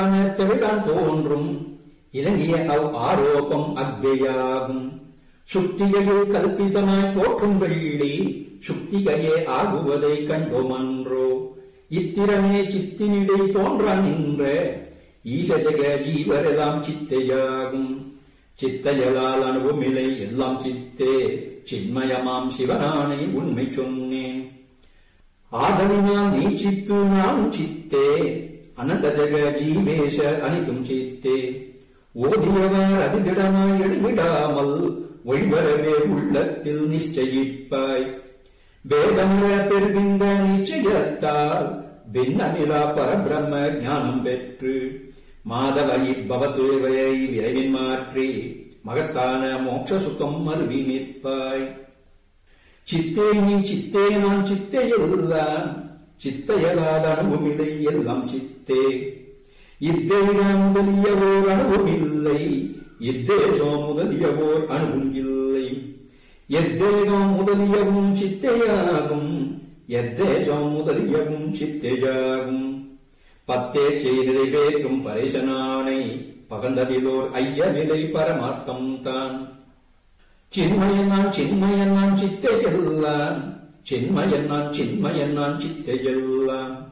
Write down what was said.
தெவிடான் தோன்றும் இலங்கிய அவ் ஆரோபம் அக்ஞையாகும் சுக்திகையில் கல்பிதமாய் தோற்றும் வெள்ளி சுக்திகையே ஆகுவதை கண்டோமன்றோ இத்திறமே சித்தினிடை தோன்ற நின்ற ஈசஜக ஜீவரெல்லாம் சித்தையாகும் சித்தையலால் அனுபவமில்லை எல்லாம் சித்தே சின்மயமாம் சிவனானை உண்மை சொன்னேன் ஆதலினால் நீ சித்து நான் சித்தே அனந்த ஜக ஜீவேஷ அனிதும் சித்தே ஓதியவர் அதிதிடமாய் எடுவிடாமல் ஒழிவரவே உள்ளத்தில் நிச்சயிப்பாய் வேதமுற பெறுகின்ற நிச்சயத்தால் பின்னமிலா பரபிரம்ம ஞானம் பெற்று மாதவயி பவத்துவையை விரைவின் மாற்றி மகத்தான மோட்ச சுகம் அருவி நிற்பாய் சித்தே நீ சித்தே நான் சித்தே எல்லாம் சித்தையலாத அனுபவமில்லை எல்லாம் சித்தே இத்தேகம் முதலியவோர் அனுபவமில்லை இத்தேஜம் முதலியவோர் அனுபவம் இல்லை எத்தேகம் முதலியவும் சித்தையாகும் எத்தேஜம் முதலியவும் சித்தையாகும் பத்தே நிறைவேற்றும் பரேசனானை பகந்ததிலோர் ஐயமிலை பரமார்த்தம் தான் சின்மயன் நான் சின்மயன் நான் சித்தையெல்லாம் சின்மயன் நான் சின்மயன் நான் சித்தையெல்லாம்